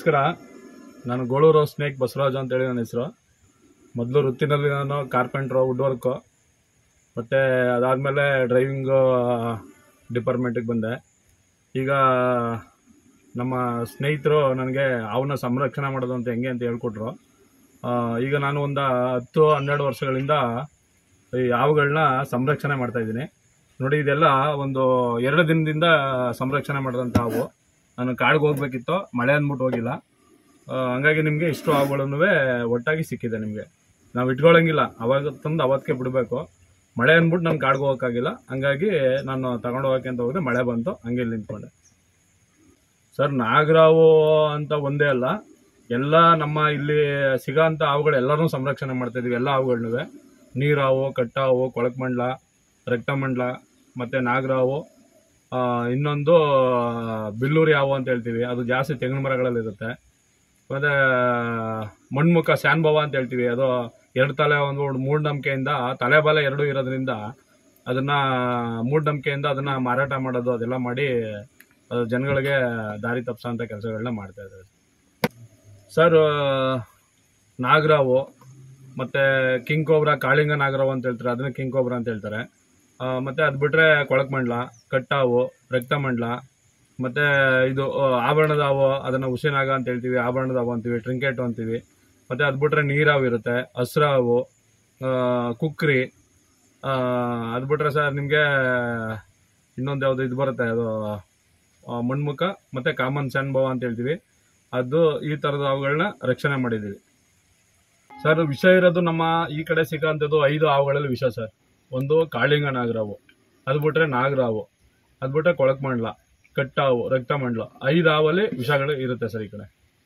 ನಮಸ್ಕಾರ ನಾನು ಗೋಳೂರು ಸ್ನೇಕ್ ಬಸವರಾಜ್ ಅಂತೇಳಿ ನನ್ನ ಹೆಸರು ಮೊದಲು ವೃತ್ತಿನಲ್ಲಿ ನಾನು ಕಾರ್ಪೆಂಟ್ರು ವುಡ್ ವರ್ಕು ಮತ್ತು ಅದಾದಮೇಲೆ ಡ್ರೈವಿಂಗು ಡಿಪಾರ್ಟ್ಮೆಂಟಿಗೆ ಬಂದೆ ಈಗ ನಮ್ಮ ಸ್ನೇಹಿತರು ನನಗೆ ಅವನ್ನ ಸಂರಕ್ಷಣೆ ಮಾಡೋದು ಅಂತ ಹೆಂಗೆ ಅಂತ ಹೇಳ್ಕೊಟ್ರು ಆ, ಈಗ ನಾನು ಒಂದು ಹತ್ತು ಹನ್ನೆರಡು ವರ್ಷಗಳಿಂದ ಈ ಹಾವುಗಳನ್ನ ಸಂರಕ್ಷಣೆ ಮಾಡ್ತಾ ಇದ್ದೀನಿ ನೋಡಿ ಇದೆಲ್ಲ ಒಂದು ಎರಡು ದಿನದಿಂದ ಸಂರಕ್ಷಣೆ ಮಾಡಿದಂಥ ಹಾವು ನಾನು ಕಾಡಿಗೆ ಹೋಗ್ಬೇಕಿತ್ತು ಮಳೆ ಅಂದ್ಬಿಟ್ಟು ಹೋಗಿಲ್ಲ ಆ, ಹಂಗಾಗಿ ನಿಮಗೆ ಇಷ್ಟು ಹಾವುಗಳನ್ನು ಒಟ್ಟಾಗಿ ಸಿಕ್ಕಿದೆ ನಿಮಗೆ ನಾವು ಇಟ್ಕೊಳ್ಳೋಂಗಿಲ್ಲ ಅವಾಗ ತಂದು ಅವತ್ತಿಗೆ ಬಿಡಬೇಕು ಮಳೆ ಅಂದ್ಬಿಟ್ಟು ನಾನು ಕಾಡಿಗೆ ಹೋಗೋಕ್ಕಾಗಿಲ್ಲ ಹಂಗಾಗಿ ನಾನು ತಗೊಂಡು ಹೋಗೋಕೆ ಅಂತ ಹೋಗಿದ್ರೆ ಮಳೆ ಬಂತು ಹಂಗೆ ಇಲ್ಲಿ ನಿಂತ್ಕೊಂಡೆ ಸರ್ ನಾಗರಾವು ಅಂತ ಒಂದೇ ಅಲ್ಲ ಎಲ್ಲ ನಮ್ಮ ಇಲ್ಲಿ ಸಿಗೋಂಥ ಹಾವುಗಳು ಎಲ್ಲರೂ ಸಂರಕ್ಷಣೆ ಮಾಡ್ತಾ ಇದೀವಿ ಎಲ್ಲ ಹಾವುಗಳನ್ನೂ ನೀರಾವು ಕಟ್ಟಾವು ಕೊಳಕಮಂಡ್ಲ ರಕ್ತಮಂಡ್ಲ ಮತ್ತು ನಾಗರಾವು ಆ, ಇನ್ನೊಂದು ಬಿಲ್ಲೂರಿ ಹಾವು ಅಂತ ಹೇಳ್ತೀವಿ ಅದು ಜಾಸ್ತಿ ತೆಂಗಿನ ಮರಗಳಲ್ಲಿ ಇರುತ್ತೆ ಮತ್ತು ಮಣ್ಮುಖ ಶಾನ್ಭವ ಅಂತ ಹೇಳ್ತೀವಿ ಅದು ಎರಡು ತಲೆ ಒಂದು ಮೂಢನಂಬಿಕೆಯಿಂದ ತಲೆ ಬಲ ಎರಡೂ ಇರೋದ್ರಿಂದ ಅದನ್ನು ಮೂಢನಂಬಿಕೆಯಿಂದ ಅದನ್ನು ಮಾರಾಟ ಮಾಡೋದು ಅದೆಲ್ಲ ಮಾಡಿ ಅದು ಜನಗಳಿಗೆ ದಾರಿ ತಪ್ಪಿಸೋಂಥ ಕೆಲಸಗಳನ್ನ ಮಾಡ್ತಾ ಇದ್ದಾರೆ ಸರ್ ನಾಗರಾವು ಮತ್ತು ಕಿಂಗ್ ಕೋಬ್ರಾ ಕಾಳಿಂಗ ನಾಗರಾವು ಅಂತ ಹೇಳ್ತಾರೆ ಅದನ್ನ ಕಿಂಗ್ ಕೋಬ್ರಾ ಅಂತ ಹೇಳ್ತಾರೆ ಆ, ಮತ್ತೆ ಅದು ಬಿಟ್ರೆ ಕೊಳಕಮಂಡ್ಲ ಕಟ್ಟಾವು ರಕ್ತಮಂಡ್ಲ ಮತ್ತೆ ಇದು ಆ, ಆಭರಣದ ಹಾವು ಅದನ್ನ ಉಸಿನಾಗ ಅಂತ ಹೇಳ್ತೀವಿ ಆಭರಣದ ಹಾವು ಅಂತೀವಿ ಟ್ರಿಂಕೆಟ್ ಅಂತೀವಿ ಮತ್ತೆ ಅದು ಬಿಟ್ರೆ ನೀರಾವು ಇರುತ್ತೆ ಹಸ್ರ ಹಾವು ಆ, ಕುಕ್ರಿ ಆ, ಅದು ಬಿಟ್ರೆ ಸರ್ ನಿಮಗೆ ಇನ್ನೊಂದು ಯಾವುದು ಇದು ಬರುತ್ತೆ ಅದು ಆ, ಮಣ್ಮುಖ ಮತ್ತೆ ಕಾಮನ್ ಶಾನ್ಭವ ಅಂತ ಹೇಳ್ತೀವಿ ಅದು ಈ ಥರದ ಹಾವುಗಳನ್ನ ರಕ್ಷಣೆ ಮಾಡಿದ್ದೀವಿ ಸರ್ ವಿಷ ಇರೋದು ನಮ್ಮ ಈ ಕಡೆ ಸಿಗೋಂಥದ್ದು ಐದು ಹಾವುಗಳಲ್ಲಿ ವಿಷ ಸರ್ ಒಂದು ಕಾಳಿಂಗ ನಾಗರಾವು ಅದು ಬಿಟ್ರೆ ನಾಗರಾವು ಅದು ಬಿಟ್ರೆ ಕೊಳಕಮಂಡ್ಲ ಕಟ್ಟಾವು ರಕ್ತಮಂಡ್ಲ ಐದು ಹಾವಲ್ಲಿ ವಿಷಗಳು ಇರುತ್ತೆ ಸರ್ ಈ ಕಡೆ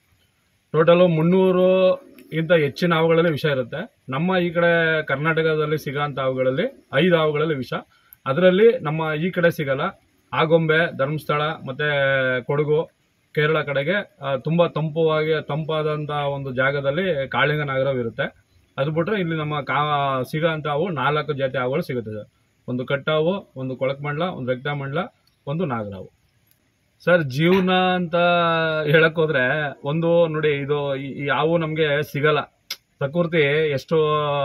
ಟೋಟಲು ಮುನ್ನೂರು ಇಂತ ಹೆಚ್ಚಿನ ಹಾವುಗಳಲ್ಲಿ ವಿಷ ಇರುತ್ತೆ ನಮ್ಮ ಈ ಕಡೆ ಕರ್ನಾಟಕದಲ್ಲಿ ಸಿಗೋಂಥ ಹಾವುಗಳಲ್ಲಿ ಐದು ಹಾವುಗಳಲ್ಲಿ ವಿಷ ಅದರಲ್ಲಿ ನಮ್ಮ ಈ ಕಡೆ ಸಿಗಲ್ಲ ಆಗೊಂಬೆ ಧರ್ಮಸ್ಥಳ ಮತ್ತೆ ಕೊಡಗು ಕೇರಳ ಕಡೆಗೆ ಆ, ತುಂಬಾ ತಂಪುವಾಗಿ ತಂಪಾದಂಥ ಒಂದು ಜಾಗದಲ್ಲಿ ಕಾಳಿಂಗ ನಾಗರವು ಇರುತ್ತೆ ಅದು ಬಿಟ್ರೆ ಇಲ್ಲಿ ನಮ್ಮ ಕಾ ಸಿಗೋಂಥ ಹಾವು ನಾಲ್ಕು ಜಾತಿ ಹಾವುಗಳು ಸಿಗುತ್ತೆ ಸರ್ ಒಂದು ಕಟ್ಟಾವು ಒಂದು ಕೊಳಕಮಂಡ್ಲ ಒಂದು ರಕ್ತಮಂಡ್ಲ ಒಂದು ನಾಗರಾವು ಸರ್ ಜೀವನ ಅಂತ ಹೇಳಕ್ ಹೋದ್ರೆ ಒಂದು ನೋಡಿ ಇದು ಈ ಈ ಹಾವು ನಮಗೆ ಸಿಗಲ್ಲ ಪ್ರಕೃತಿ ಎಷ್ಟು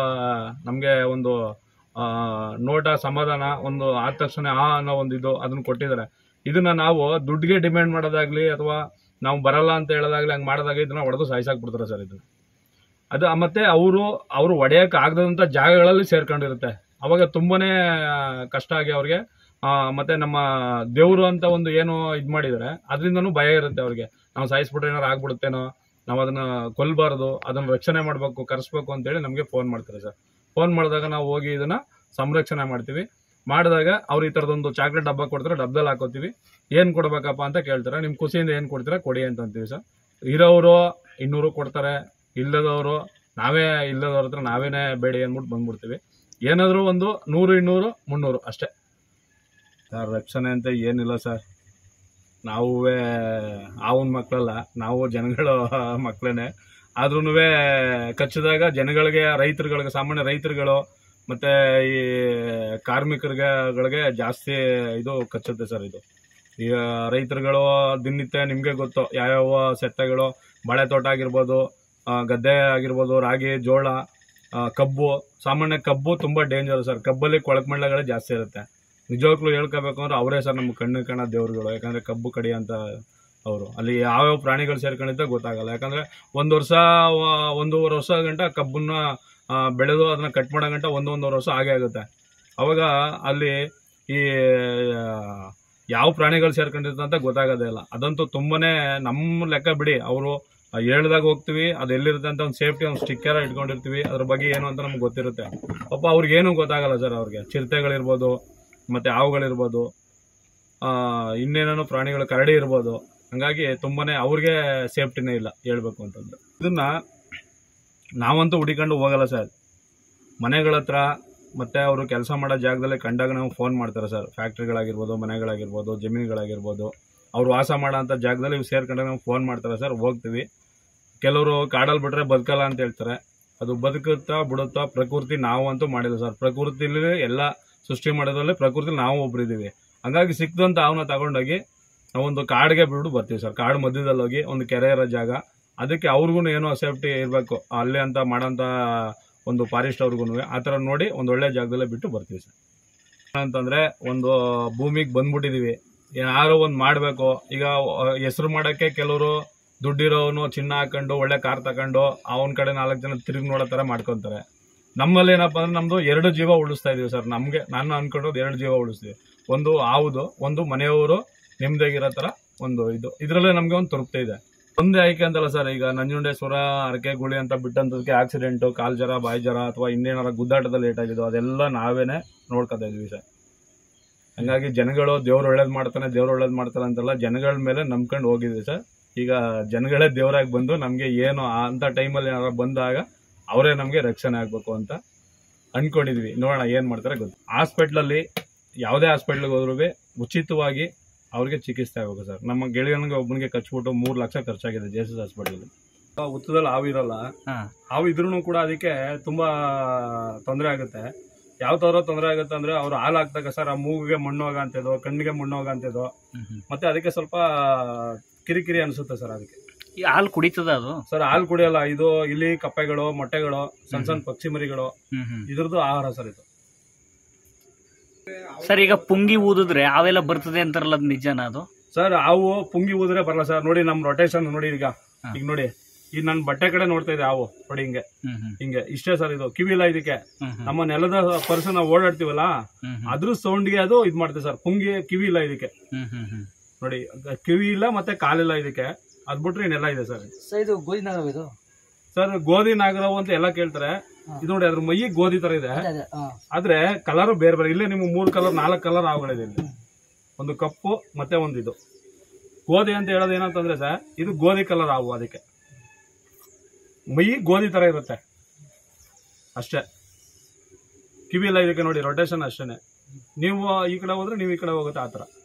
ನಮಗೆ ಒಂದು ಆ, ನೋಟ ಸಮಾಧಾನ ಒಂದು ಆದ ತಕ್ಷಣ ಆ ಅನ್ನೋ ಒಂದು ಇದು ಅದನ್ನ ಕೊಟ್ಟಿದ್ದಾರೆ ಇದನ್ನ ನಾವು ದುಡ್ಡಿಗೆ ಡಿಮ್ಯಾಂಡ್ ಮಾಡೋದಾಗ್ಲಿ ಅಥವಾ ನಾವು ಬರಲ್ಲ ಅಂತ ಹೇಳೋದಾಗ್ಲಿ ಹಂಗೆ ಮಾಡೋದಾಗ ಇದನ್ನ ಹೊಡೆದು ಸಾಯಿಸಾಕ್ಬಿಡ್ತಾರೆ ಸರ್ ಇದನ್ನ ಅದು ಮತ್ತೆ ಅವರು ಅವರು ಒಡೆಯಕ್ಕೆ ಆಗದಂಥ ಜಾಗಗಳಲ್ಲಿ ಸೇರ್ಕೊಂಡಿರುತ್ತೆ ಅವಾಗ ತುಂಬಾನೇ ಕಷ್ಟ ಆಗಿ ಅವ್ರಿಗೆ ಆ, ಮತ್ತೆ ನಮ್ಮ ದೇವರು ಅಂತ ಒಂದು ಏನು ಇದು ಮಾಡಿದ್ದಾರೆ ಅದರಿಂದನೂ ಭಯ ಇರುತ್ತೆ ಅವ್ರಿಗೆ ನಾವು ಸಾಯಿಸ್ಬಿಟ್ರೆ ಏನಾರು ಆಗ್ಬಿಡುತ್ತೇನೋ ನಾವು ಅದನ್ನ ಕೊಲ್ಬಾರ್ದು ಅದನ್ನ ರಕ್ಷಣೆ ಮಾಡಬೇಕು ಕರೆಸ್ಬೇಕು ಅಂತೇಳಿ ನಮಗೆ ಫೋನ್ ಮಾಡ್ತಾರೆ ಸರ್ ಫೋನ್ ಮಾಡಿದಾಗ ನಾವು ಹೋಗಿ ಇದನ್ನ ಸಂರಕ್ಷಣೆ ಮಾಡ್ತೀವಿ ಮಾಡಿದಾಗ ಅವ್ರು ಈ ಥರದೊಂದು ಚಾಕ್ಲೇಟ್ ಡಬ್ಬ ಕೊಡ್ತಾರೆ ಡಬ್ಬದಲ್ಲಿ ಹಾಕೋತೀವಿ ಏನು ಕೊಡ್ಬೇಕಪ್ಪ ಅಂತ ಕೇಳ್ತಾರೆ ನಿಮ್ಮ ಖುಷಿಯಿಂದ ಏನು ಕೊಡ್ತೀರಾ ಕೊಡಿ ಅಂತ ಅಂತೀವಿ ಸರ್ ಇರೋರು ಇನ್ನೂರು ಕೊಡ್ತಾರೆ ಇಲ್ಲದವರು ನಾವೇ ಇಲ್ಲದವ್ರ ಹತ್ರ ನಾವೇನೇ ಬೇಡಿ ಅಂದ್ಬಿಟ್ಟು ಬಂದ್ಬಿಡ್ತೀವಿ ಏನಾದರೂ ಒಂದು ನೂರು ಇನ್ನೂರು ಮುನ್ನೂರು ಅಷ್ಟೇ ಸರ್ ರಕ್ಷಣೆ ಅಂತ ಏನಿಲ್ಲ ಸರ್ ನಾವು ಆವನ ಮಕ್ಕಳಲ್ಲ ನಾವು ಜನಗಳ ಮಕ್ಕಳೇನೆ ಆದ್ರೂ ಕಚ್ಚಿದಾಗ ಜನಗಳಿಗೆ ರೈತರುಗಳಿಗೆ ಸಾಮಾನ್ಯ ರೈತರುಗಳು ಮತ್ತೆ ಈ ಕಾರ್ಮಿಕರುಗಳಿಗೆ ಜಾಸ್ತಿ ಇದು ಕಚ್ಚುತ್ತೆ ಸರ್ ಇದು ಈಗ ರೈತರುಗಳು ದಿನನಿತ್ಯ ನಿಮಗೆ ಗೊತ್ತು ಯಾವ್ಯಾವ ಸೆತ್ತಗಳು ಬಾಳೆ ತೋಟ ಆಗಿರ್ಬೋದು ಆ, ಗದ್ದೆ ಆಗಿರ್ಬೋದು ರಾಗಿ ಜೋಳ ಆ, ಕಬ್ಬು ಸಾಮಾನ್ಯ ಕಬ್ಬು ತುಂಬಾ ಡೇಂಜರ್ ಸರ್ ಕಬ್ಬಲ್ಲಿ ಕೊಳಕಮಂಡಲಗಳೇ ಜಾಸ್ತಿ ಇರುತ್ತೆ ನಿಜವಾಗ್ಲೂ ಹೇಳ್ಕೋಬೇಕು ಅಂದ್ರೆ ಅವರೇ ಸರ್ ನಮ್ಮ ಕಣ್ಣು ಕಾಣ ದೇವ್ರುಗಳು ಯಾಕಂದ್ರೆ ಕಬ್ಬು ಕಡಿ ಅಂತ ಅವರು ಅಲ್ಲಿ ಯಾವ್ಯಾವ ಪ್ರಾಣಿಗಳು ಸೇರ್ಕೊಂಡಿದ್ದ ಗೊತ್ತಾಗಲ್ಲ ಯಾಕಂದ್ರೆ ಒಂದು ವರ್ಷ ವ- ಒಂದೂವರೆ ವರ್ಷ ಗಂಟ ಕಬ್ಬನ್ನ ಆ, ಬೆಳೆದು ಅದನ್ನ ಕಟ್ ಮಾಡೋ ಗಂಟ ಒಂದು ಒಂದೂವರೆ ವರ್ಷ ಹಾಗೆ ಆಗುತ್ತೆ ಅವಾಗ ಅಲ್ಲಿ ಈ ಆ, ಯಾವ ಪ್ರಾಣಿಗಳು ಸೇರ್ಕೊಂಡಿರ್ತದೆ ಅಂತ ಗೊತ್ತಾಗೋದೇ ಇಲ್ಲ ಅದಂತೂ ತುಂಬಾನೇ ನಮ್ಮ ಲೆಕ್ಕ ಬಿಡಿ ಅವರು ಹೇಳ್ದಾಗ ಹೋಗ್ತೀವಿ ಅದು ಎಲ್ಲಿರುತ್ತೆ ಅಂತ ಒಂದು ಸೇಫ್ಟಿ ಒಂದು ಸ್ಟಿಕ್ಕರ್ ಇಟ್ಕೊಂಡಿರ್ತೀವಿ ಅದ್ರ ಬಗ್ಗೆ ಏನು ಅಂತ ನಮ್ಗೆ ಗೊತ್ತಿರುತ್ತೆ ಪಾಪ ಅವ್ರಿಗೆ ಏನು ಗೊತ್ತಾಗಲ್ಲ ಸರ್ ಅವ್ರಿಗೆ ಚಿರತೆಗಳಿರ್ಬೋದು ಮತ್ತೆ ಹಾವುಗಳಿರ್ಬೋದು ಆ, ಇನ್ನೇನೇನೋ ಪ್ರಾಣಿಗಳು ಕರಡಿ ಇರ್ಬೋದು ಹಂಗಾಗಿ ತುಂಬಾನೇ ಅವ್ರಿಗೆ ಸೇಫ್ಟಿನೇ ಇಲ್ಲ ಹೇಳ್ಬೇಕು ಅಂತಂದ್ರೆ ಇದನ್ನ ನಾವಂತೂ ಹುಡಿಕೊಂಡು ಹೋಗಲ್ಲ ಸರ್ ಮನೆಗಳ ಹತ್ರ ಮತ್ತೆ ಅವರು ಕೆಲಸ ಮಾಡೋ ಜಾಗದಲ್ಲಿ ಕಂಡಾಗ ನಾವು ಫೋನ್ ಮಾಡ್ತಾರೆ ಸರ್ ಫ್ಯಾಕ್ಟ್ರಿಗಳಾಗಿರ್ಬೋದು ಮನೆಗಳಾಗಿರ್ಬೋದು ಜಮೀನುಗಳಾಗಿರ್ಬೋದು ಅವ್ರು ವಾಸ ಮಾಡೋ ಅಂಥ ಜಾಗದಲ್ಲಿ ಇವು ಸೇರ್ಕೊಂಡಾಗ ನಾವು ಫೋನ್ ಮಾಡ್ತಾರೆ ಸರ್ ಹೋಗ್ತೀವಿ ಕೆಲವರು ಕಾಡಲ್ಲಿ ಬಿಟ್ರೆ ಬದುಕಲ್ಲ ಅಂತ ಹೇಳ್ತಾರೆ ಅದು ಬದುಕುತ್ತಾ ಬಿಡುತ್ತಾ ಪ್ರಕೃತಿ ನಾವು ಅಂತೂ ಮಾಡಿಲ್ಲ ಸರ್ ಪ್ರಕೃತಿಲಿ ಎಲ್ಲ ಸೃಷ್ಟಿ ಮಾಡೋದ್ರಲ್ಲಿ ಪ್ರಕೃತಿ ನಾವು ಒಬ್ರಿದ್ದೀವಿ ಹಂಗಾಗಿ ಸಿಕ್ದಂತ ಅವನ್ನ ತಗೊಂಡೋಗಿ ನಾವೊಂದು ಕಾಡಿಗೆ ಬಿಟ್ಟು ಬರ್ತೀವಿ ಸರ್ ಕಾಡು ಮಧ್ಯದಲ್ಲಿ ಹೋಗಿ ಒಂದು ಕೆರೆ ಇರೋ ಜಾಗ ಅದಕ್ಕೆ ಅವ್ರಿಗೂ ಏನೋ ಸೇಫ್ಟಿ ಇರಬೇಕು ಅಲ್ಲಿ ಅಂತ ಮಾಡೋಂಥ ಒಂದು ಫಾರೆಸ್ಟ್ ಅವ್ರಿಗೂ ಆ ಥರ ನೋಡಿ ಒಂದು ಒಳ್ಳೆ ಜಾಗದಲ್ಲೇ ಬಿಟ್ಟು ಬರ್ತೀವಿ ಸರ್ ಅಂತಂದ್ರೆ ಒಂದು ಭೂಮಿಗೆ ಬಂದ್ಬಿಟ್ಟಿದೀವಿ ಯಾರೋ ಒಂದು ಮಾಡಬೇಕು ಈಗ ಹೆಸರು ಮಾಡೋಕ್ಕೆ ಕೆಲವರು ದುಡ್ಡಿರೋನು ಚಿನ್ನ ಹಾಕೊಂಡು ಒಳ್ಳೆ ಕಾರ್ ತಗೊಂಡು ಅವನ ಕಡೆ ನಾಲ್ಕು ಜನ ತಿರುಗಿ ನೋಡೋ ಥರ ಮಾಡ್ಕೊತಾರೆ ನಮ್ಮಲ್ಲಿ ಏನಪ್ಪ ಅಂದ್ರೆ ನಮ್ದು ಎರಡು ಜೀವ ಉಳಿಸ್ತಾ ಇದೀವಿ ಸರ್ ನಮಗೆ ನಾನು ಅನ್ಕೊಂಡೋದು ಎರಡು ಜೀವ ಉಳಿಸ್ತೀವಿ ಒಂದು ಆವುದು ಒಂದು ಮನೆಯವರು ನೆಮ್ಮದಿಯಾಗಿರೋ ಥರ ಒಂದು ಇದು ಇದರಲ್ಲೇ ನಮಗೆ ಒಂದು ತೃಪ್ತಿ ಇದೆ ಒಂದೇ ಆಯ್ಕೆ ಅಂತಲ್ಲ ಸರ್ ಈಗ ನಂಜುಂಡೇಶ್ವರ ಅರಕೆ ಗುಳಿ ಅಂತ ಬಿಟ್ಟಂತದಕ್ಕೆ ಆಕ್ಸಿಡೆಂಟು ಕಾಲ್ ಜರ ಬಾಯಿ ಜರ ಅಥವಾ ಇನ್ನೇನಾರ ಗುದ್ದಾಟದಲ್ಲಿ ಲೇಟ್ ಆಗಿದ್ದು ಅದೆಲ್ಲ ನಾವೇನೆ ನೋಡ್ಕೊತಾ ಇದೀವಿ ಸರ್ ಹಂಗಾಗಿ ಜನಗಳು ದೇವ್ರು ಒಳ್ಳೇದು ಮಾಡ್ತಾನೆ ದೇವ್ರು ಒಳ್ಳೇದು ಮಾಡ್ತಾನೆ ಅಂತೆಲ್ಲ ಜನಗಳ ಮೇಲೆ ನಂಬ್ಕೊಂಡು ಹೋಗಿದ್ವಿ ಸರ್ ಈಗ ಜನಗಳೇ ದೇವರಾಗಿ ಬಂದು ನಮಗೆ ಏನು ಆ- ಅಂತ ಟೈಮಲ್ಲಿ ಏನಾರ ಬಂದಾಗ ಅವರೇ ನಮಗೆ ರಕ್ಷಣೆ ಆಗಬೇಕು ಅಂತ ಅನ್ಕೊಂಡಿದ್ವಿ ನೋಡೋಣ ಏನು ಮಾಡ್ತಾರೆ ಗೊತ್ತು ಹಾಸ್ಪಿಟ್ಲಲ್ಲಿ ಯಾವುದೇ ಹಾಸ್ಪಿಟ್ಲಿಗೆ ಹೋದ್ರೂ ಉಚಿತವಾಗಿ ಅವ್ರಿಗೆ ಚಿಕಿತ್ಸೆ ಆಗಬೇಕು ಸರ್ ನಮ್ಮ ಗೆಳೆಯನಿಗೆ ಒಬ್ಬನಿಗೆ ಕಚ್ಬಿಟ್ಟು ಮೂರು ಲಕ್ಷ ಖರ್ಚಾಗಿದೆ ಜೆ ಎಸ್ ಎಸ್ ಹಾಸ್ಪಿಟಲ್ ಹುತ್ತದಲ್ಲಿ ಹಾವಿರಲ್ಲ ಹಾ. ಹಾವು ಇದ್ರೂ ಕೂಡ ಅದಕ್ಕೆ ತುಂಬಾ ತೊಂದರೆ ಆಗುತ್ತೆ ಯಾವ ತರ ತೊಂದರೆ ಆಗುತ್ತೆ ಅಂದ್ರೆ ಅವ್ರು ಹಾಲು ಹಾಕ್ದಾಗ ಸರ್ ಆ ಮೂಗಿಗೆ ಮಣ್ಣು ಹೋಗಂತಿದ್ದು ಕಣ್ಣಿಗೆ ಮಣ್ಣು ಹೋಗಂತಿದ್ದು ಮತ್ತೆ ಅದಕ್ಕೆ ಸ್ವಲ್ಪ ಕಿರಿಕಿರಿ ಅನಿಸುತ್ತೆ ಸರ್ ಅದಕ್ಕೆ ಈ ಹಾಲು ಕುಡಿತದ ಅದು ಸರ್ ಹಾಲು ಕುಡಿಯಲ್ಲ ಇದು ಇಲ್ಲಿ ಕಪ್ಪೆಗಳು ಮೊಟ್ಟೆಗಳು ಸಣ್ಣ ಸಣ್ಣ ಪಕ್ಷಿ ಮರಿಗಳು ಇದ್ರದ್ದು ಆಹಾರ ಸರ್ ಇದು ಸರ್ ಈಗ ಪುಂಗಿ ಊದಿದ್ರೆ ಅವೆಲ್ಲ ಬರ್ತದೆ ಅಂತಾರಲ್ಲ ಅದು ನಿಜನಾ ಅದು ಸರ್ ಹಾವು ಪುಂಗಿ ಊದ್ರೆ ಬರಲ್ಲ ಸರ್ ನೋಡಿ ನಮ್ ರೊಟೇಷನ್ ನೋಡಿ ಈಗ ಹಾ. ಈಗ ನೋಡಿ ಈಗ ನನ್ ಬಟ್ಟೆ ಕಡೆ ನೋಡ್ತಾ ಇದೆ ಹಾವು ನೋಡಿ ಹಿಂಗೆ ಹಿಂಗೆ ಇಷ್ಟೇ ಸರ್ ಇದು ಕಿವಿ ಇಲ್ಲ ಇದಕ್ಕೆ ನಮ್ಮ ನೆಲದ ಪರ್ಸನ್ ನಾವು ಓಡಾಡ್ತೀವಲ್ಲ ಅದ್ರ ಸೌಂಡ್ಗೆ ಅದು ಇದ್ ಮಾಡ್ತೇವೆ ಸರ್ ಪುಂಗಿ ಕಿವಿ ಇಲ್ಲ ಇದಕ್ಕೆ ನೋಡಿ ಕಿವಿ ಇಲ್ಲ ಮತ್ತೆ ಕಾಲಿಲ್ಲ ಇದಕ್ಕೆ ಅದ್ ಬಿಟ್ರೆ ಇನ್ನೆಲ್ಲ ಇದೆ ಸರ್ ಸರ್ ಇದು ಗೋಧಿ ನಾಗವ ಇದು ಸರ್ ಗೋಧಿ ನಾಗರಾವ್ ಅಂತ ಎಲ್ಲ ಕೇಳ್ತಾರೆ ಇದು ನೋಡಿ ಅದ್ರ ಮೈ ಗೋಧಿ ತರ ಇದೆ ಅದೇ ಅದೇ ಹಾ ಆದ್ರೆ ಕಲರ್ ಬೇರೆ ಬೇರೆ ಇಲ್ಲೇ ನಿಮ್ಗೆ ಮೂರು ಕಲರ್ ನಾಲ್ಕು ಕಲರ್ ಹಾವುಗಳಿದೆ ಇಲ್ಲಿ ಒಂದು ಕಪ್ಪು ಮತ್ತೆ ಒಂದು ಇದು ಗೋಧಿ ಅಂತ ಹೇಳೋದು ಏನಂತಂದ್ರೆ ಸರ್ ಇದು ಗೋಧಿ ಕಲರ್ ಹಾವು ಅದಕ್ಕೆ ಮೈ ಗೋಧಿ ತರ ಇರುತ್ತೆ ಅಷ್ಟೇ ಕಿವಿ ಎಲ್ಲ ಇದಕ್ಕೆ ನೋಡಿ ರೊಟೇಷನ್ ಅಷ್ಟೇನೆ ನೀವು ಈ ಕಡೆ ಹೋದ್ರೆ ನೀವು ಈ ಕಡೆ ಹೋಗುತ್ತೆ ಆ ಥರ